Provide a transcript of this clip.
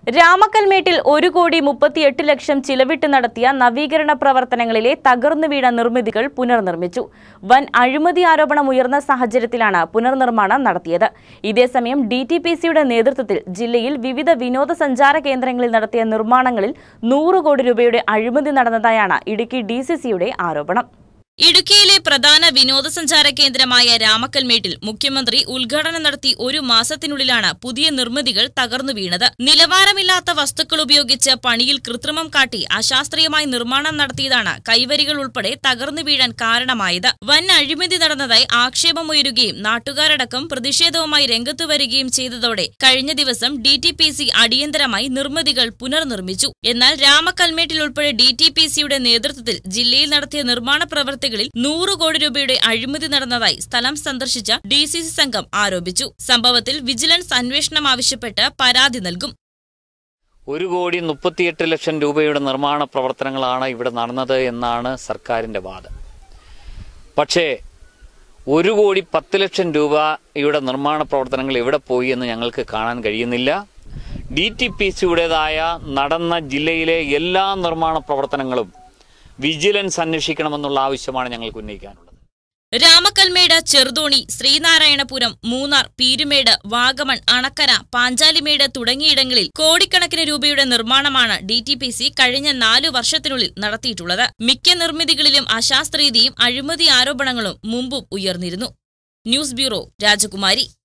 രാമക്കൽമേട്ടിൽ ഒരു കോടി മുപ്പത്തിയെട്ട് ലക്ഷം ചിലവിട്ട് നടത്തിയ നവീകരണ പ്രവർത്തനങ്ങളിലെ തകർന്നു വീണ നിർമ്മിതികൾ പുനർനിർമ്മിച്ചു വൻ അഴിമതി ആരോപണം ഉയർന്ന സാഹചര്യത്തിലാണ് പുനർനിർമ്മാണം നടത്തിയത് ഇതേസമയം ഡി ടി പി സിയുടെ നേതൃത്വത്തിൽ ജില്ലയിൽ വിവിധ വിനോദസഞ്ചാര കേന്ദ്രങ്ങളിൽ നടത്തിയ നിർമ്മാണങ്ങളിൽ നൂറ് കോടി രൂപയുടെ അഴിമതി നടന്നതായാണ് ഇടുക്കി ഡി സി സിയുടെ ആരോപണം ഇടുക്കിയിലെ പ്രധാന വിനോദസഞ്ചാര കേന്ദ്രമായ രാമക്കൽമേട്ടിൽ മുഖ്യമന്ത്രി ഉദ്ഘാടനം നടത്തി ഒരു മാസത്തിനുള്ളിലാണ് പുതിയ നിർമ്മിതികൾ തകർന്നു വീണത് നിലവാരമില്ലാത്ത വസ്തുക്കൾ ഉപയോഗിച്ച് പണിയിൽ കൃത്രിമം കാട്ടി അശാസ്ത്രീയമായി നിർമ്മാണം നടത്തിയതാണ് കൈവരികൾ ഉൾപ്പെടെ തകർന്നു വീഴാൻ കാരണമായത് വൻ അഴിമതി നടന്നതായി ആക്ഷേപമുയരുകയും നാട്ടുകാരടക്കം പ്രതിഷേധവുമായി രംഗത്തു വരികയും ചെയ്തതോടെ കഴിഞ്ഞ ദിവസം ഡി ടി പി സി അടിയന്തരമായി നിർമ്മിതികൾ പുനർനിർമ്മിച്ചു എന്നാൽ രാമക്കൽമേട്ടിൽ ഉൾപ്പെടെ ഡി ടി പി സിയുടെ നേതൃത്വത്തിൽ ജില്ലയിൽ നടത്തിയ നിർമ്മാണ പ്രവർത്തികളിൽ നൂറ് കോടി രൂപയുടെ അഴിമതി നടന്നതായി സ്ഥലം സന്ദർശിച്ച ഡി സി സി സംഘം ആരോപിച്ചു സംഭവത്തിൽ വിജിലൻസ് അന്വേഷണം ആവശ്യപ്പെട്ട് പരാതി നൽകും ഒരു കോടി മുപ്പത്തിയെട്ട് ലക്ഷം രൂപയുടെ നിർമ്മാണ പ്രവർത്തനങ്ങളാണ് ഇവിടെ നടന്നത് എന്നാണ് സർക്കാരിൻ്റെ വാദം പക്ഷേ ഒരു കോടി പത്ത് ലക്ഷം രൂപയുടെ നിർമ്മാണ പ്രവർത്തനങ്ങൾ എവിടെ പോയി എന്ന് ഞങ്ങൾക്ക് കാണാൻ കഴിയുന്നില്ല ഡി ടി പി സിയുടേതായ നടന്ന ജില്ലയിലെ എല്ലാ നിർമ്മാണ പ്രവർത്തനങ്ങളും വിജിലൻസ് അന്വേഷിക്കണമെന്നുള്ള ആവശ്യമാണ് ഞങ്ങൾക്ക് ഉന്നയിക്കാനുള്ളത് രാമക്കൽമേട് ചെറുതോണി ശ്രീനാരായണപുരം മൂന്നാർ പീരുമേട് വാഗമൺ അണക്കര പാഞ്ചാലിമേട് തുടങ്ങിയിടങ്ങളിൽ കോടിക്കണക്കിന് രൂപയുടെ നിർമ്മാണമാണ് ഡി ടി പി സി കഴിഞ്ഞ നാലു വർഷത്തിനുള്ളിൽ നടത്തിയിട്ടുള്ളത് മിക്ക നിർമ്മിതികളിലും അശാസ്ത്രീയതയും അഴിമതി ആരോപണങ്ങളും മുമ്പും ഉയർന്നിരുന്നു ന്യൂസ് ബ്യൂറോ രാജകുമാരി